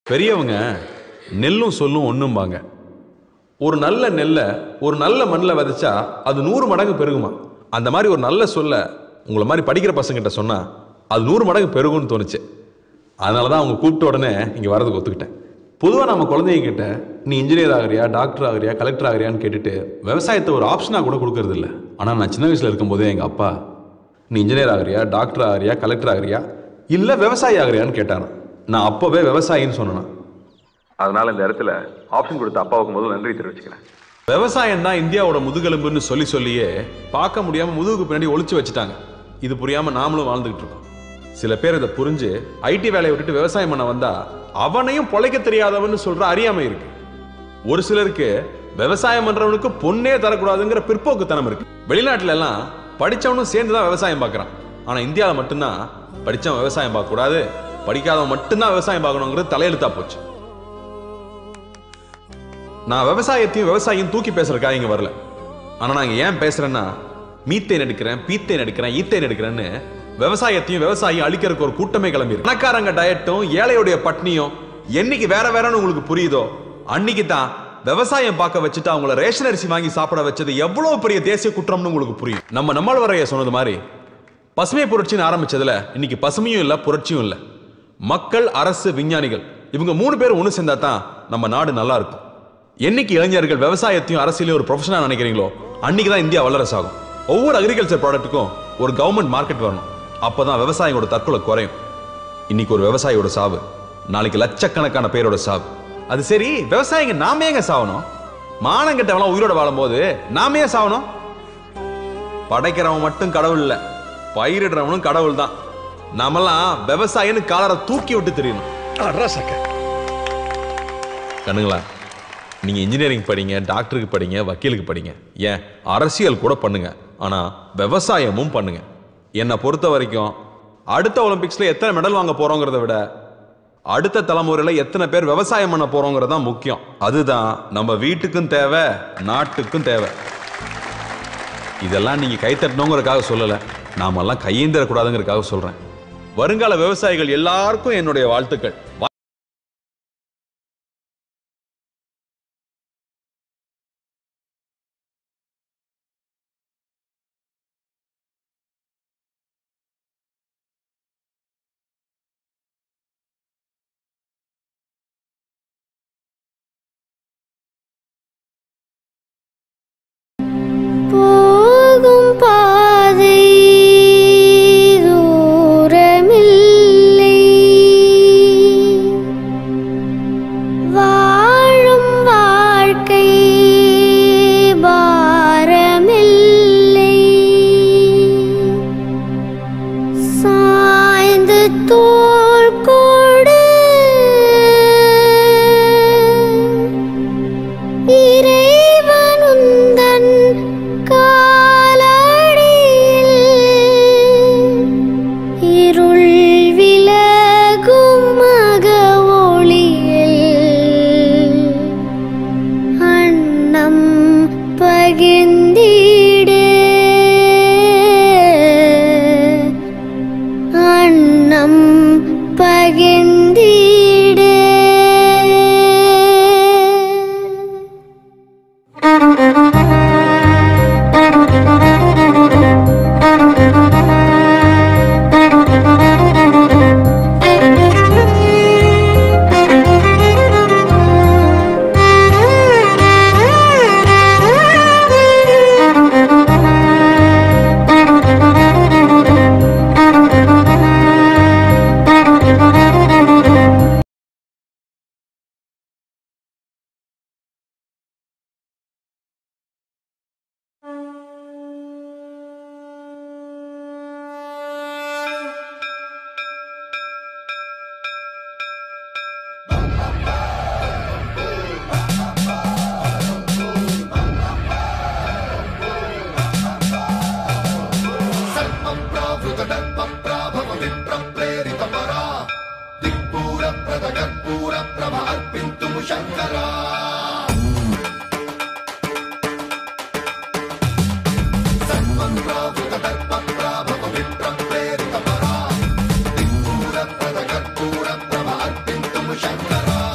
பெரியவங்க நெல்லும் சொல்லும் ஒண்ணும்பாங்க ஒரு நல்ல நெல்லை ஒரு நல்ல மண்ணில் விதைச்சா அது நூறு மடங்கு பெருகுமா அந்த மாதிரி ஒரு நல்ல சொல்ல உங்களை மாதிரி படிக்கிற பசங்கிட்ட சொன்னா அது நூறு மடங்கு பெருகும்னு தோணுச்சு அதனால தான் அவங்க கூப்பிட்ட உடனே இங்கே வரதுக்கு ஒத்துக்கிட்டேன் பொதுவாக நம்ம குழந்தைங்க கிட்ட நீ இன்ஜினியர் ஆகிறியா டாக்டர் ஆகிறியா கலெக்டர் ஆகிறியான்னு கேட்டுட்டு விவசாயத்தை ஒரு ஆப்ஷனாக கூட கொடுக்கறது இல்லை ஆனால் நான் சின்ன வயசில் இருக்கும்போதே எங்கள் அப்பா நீ இன்ஜினியர் ஆகிறியா டாக்டர் ஆகிறியா கலெக்டர் ஆகிறியா இல்லை விவசாயி ஆகிறியான்னு கேட்டானா நான் அப்போவே விவசாயின்னு சொன்னேன் அதனால இந்த இடத்துல ஆப்ஷன் கொடுத்த அப்பாவுக்கு முதல்ல நன்றி தெரிவிச்சுக்கிறேன் விவசாயம் தான் இந்தியாவோட முதுகெலும்புன்னு சொல்லி சொல்லியே பார்க்க முடியாம முதுகுக்கு பின்னாடி ஒளிச்சு வச்சுட்டாங்க இது புரியாம நாமளும் வாழ்ந்துகிட்டு இருக்கோம் சில பேர் இதை புரிஞ்சு ஐடி வேலையை விட்டுட்டு விவசாயம் பண்ண வந்தா அவனையும் பொழைக்க தெரியாதவன்னு சொல்ற அறியாமை இருக்கு ஒரு சிலருக்கு விவசாயம் பண்றவனுக்கு பொண்ணே தரக்கூடாதுங்கிற பிற்போக்குத்தனம் இருக்கு வெளிநாட்டுல எல்லாம் படிச்சவனும் சேர்ந்து தான் விவசாயம் பார்க்கறான் ஆனா இந்தியாவில் மட்டும்தான் படிச்சவன் விவசாயம் பார்க்க கூடாது படிக்காதவன் மட்டும்தான் விவசாயம் பார்க்கணுங்கிறது தலையெழுத்தா போச்சு நான் விவசாயத்தையும் விவசாயியும் தூக்கி பேசுறதுக்காக இங்க வரல ஆனா நான் இங்க ஏன் பேசுறேன்னா மீத்தேன் எடுக்கிறேன் பீத்தேன் எடுக்கிறேன் ஈத்தேன் எடுக்கிறேன்னு விவசாயத்தையும் விவசாயியும் அழிக்கிறதுக்கு ஒரு கூட்டமே கிளம்பி பணக்காரங்க டயட்டும் ஏழையுடைய பட்னியும் என்னைக்கு வேற வேறன்னு உங்களுக்கு புரியுதோ அன்னைக்கு தான் விவசாயம் பார்க்க வச்சுட்டு அவங்கள ரேஷன் அரிசி வாங்கி சாப்பிட வச்சது எவ்வளவு பெரிய தேசிய குற்றம்னு உங்களுக்கு புரியும் நம்ம நம்மள் வரைய சொன்னது மாதிரி பசுமை புரட்சின்னு ஆரம்பிச்சதுல இன்னைக்கு பசுமையும் இல்ல புரட்சியும் இல்ல மக்கள் அரசு விஞ்ஞானிகள் இவங்க மூணு பேரும் ஒண்ணு சேர்ந்தா தான் நம்ம நாடு நல்லா இருக்கும் என்னைக்கு இளைஞர்கள் விவசாயத்தையும் அரசியலையும் ஒரு ப்ரொஃபஷனா நினைக்கிறீங்களோ அன்னைக்கு தான் இந்தியா வல்லரசு ஆகும் ஒவ்வொரு அக்ரிகல்ச்சர் ப்ராடக்ட்டுக்கும் ஒரு கவர்மெண்ட் மார்க்கெட் வரணும் அப்பதான் விவசாயியோட தற்கொலை குறையும் இன்னைக்கு ஒரு விவசாயியோட சாவு நாளைக்கு லட்சக்கணக்கான பேரோட சாவு அது சரி விவசாயிங்க நாம ஏங்க சாவணும் மானங்கிட்டவெல்லாம் உயிரோட வாழும்போது நாம ஏன் சாவணும் படைக்கிறவன் மட்டும் கடவுள் இல்ல பயிரிடுறவனும் கடவுள் தான் நாமெல்லாம் விவசாயின்னு காலரை தூக்கி விட்டு தெரியணும் கண்ணுங்களா நீங்க இன்ஜினியரிங் படிங்க டாக்டருக்கு படிங்க வக்கீலுக்கு படிங்க ஏன் அரசியல் கூட பண்ணுங்க ஆனா விவசாயமும் பண்ணுங்க என்னை பொறுத்த வரைக்கும் அடுத்த ஒலிம்பிக்ஸ்ல எத்தனை மெடல் வாங்க போறோங்கிறத விட அடுத்த தலைமுறையில எத்தனை பேர் விவசாயம் பண்ண போறோங்கிறது தான் முக்கியம் அதுதான் நம்ம வீட்டுக்கும் தேவை நாட்டுக்கும் தேவை இதெல்லாம் நீங்க கைத்தட்டணுங்கிறதுக்காக சொல்லல நாமெல்லாம் கையேந்திரக்கூடாதுங்கிறதுக்காக சொல்றேன் வருங்கால விவசாயிகள் எல்லாருக்கும் என்னுடைய வாழ்த்துக்கள் போகும் பாதை தூரமில்லை வாழும் வாழ்க்கை பாரமில்லை சாய்ந்து தோள் கொடு இறைவனுந்தன் காலடியில் இருள் விலகும் மக ஒளியில் அன்னம் பகிர்ந்திடு அன்னம் பகிர்ந்திடு శంకరా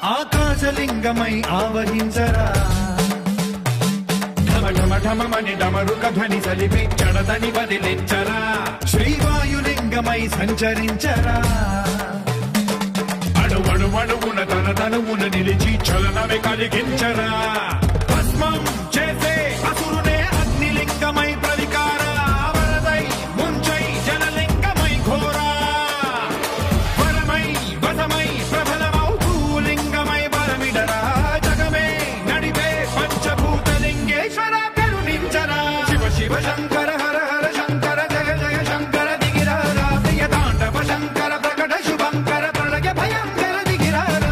ఆకాశలింగమై ఆవహించరా ఢమ ఢమ ఢమమని డమరుక ధ్వని సలిపి చడదని వదిలించరా శ్రీవాయులింగమై సంచరించరా అణువణు అణువున తన తనువున నిలిచి చలనమే కలిగించరా భస్మం చేసే అసురునే అగ్నిలింగమై ప్రవికార వరదై ముంచై జలలింగమై ఘోరా వరమై వసమై ప్రబలమౌ భూలింగమై బలమిడరా జగమే నడిపే పంచభూతలింగేశ్వర కరుణించరా శివ శివ శంకర హర హర శంకర జయ జయ శంకర దిగిరారా ప్రియ తాండవ శంకర ప్రకట శుభంకర ప్రళయ భయంకర దిగిరారా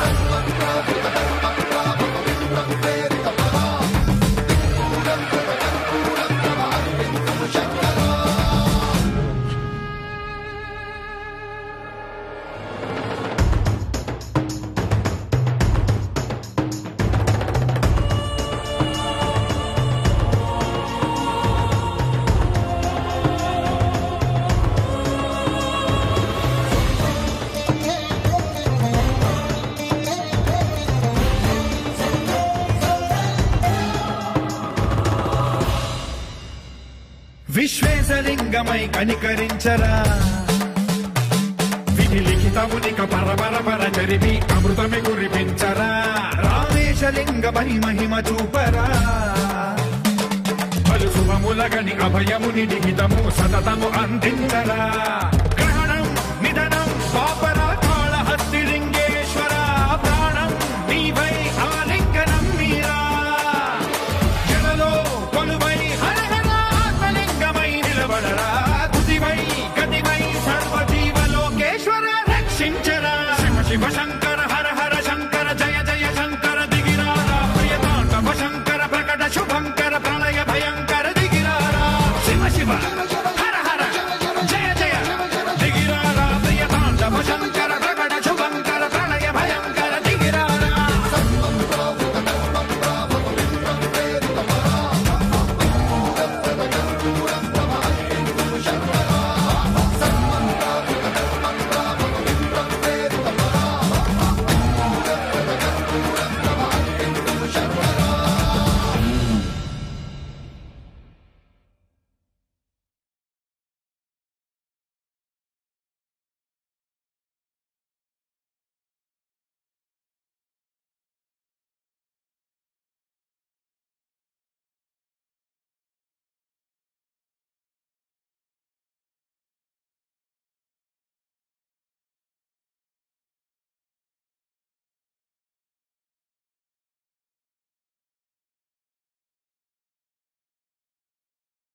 విశ్వేశలింగమై కనికరించరా విధి లిఖితమునిక పరపర పర చరివి అమృతమి కురిపించరా రామేశలింగమై మహిమ చూపరా పలు శుభములగని అభయముని లిఖితము సతతము అందించరా గ్రహణం నిధనం పాపరా కాళహస్తిలింగేశ్వర ప్రాణం నీవై ఆలింగనం మీరా జనలో కొలువై హరహర ఆత్మలింగమై నిలబడరా తుదివై గతివై సర్వజీవలోకేశ్వర రక్షించరా శివ శివ శంకర